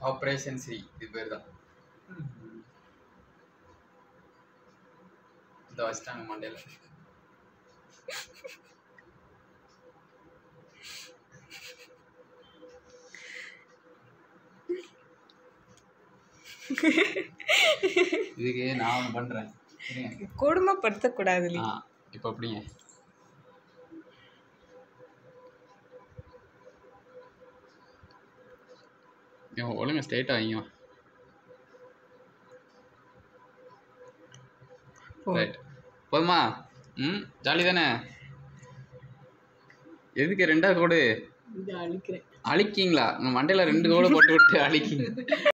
operation Sri இது பேர் தான் இந்த வச்சிட்டாங்க மண்டையில இதுக்கு நான் ஒன்று பண்ணுறேன் சரிங்க கொடுமைப்படுத்தக்கூடாது ஆ இப்போ அப்படிங்க இவன் ஒழுங்க ஸ்ட்ரைட்டாக வைங்க ரைட் போதுமா ம் ஜாலி தானே எதுக்கு ரெண்டா கோடு இது அழிக்கிறேன் அழிக்கிங்களா உங்கள் மண்டையில் ரெண்டு கோடு போட்டு விட்டு அழிக்கிங்க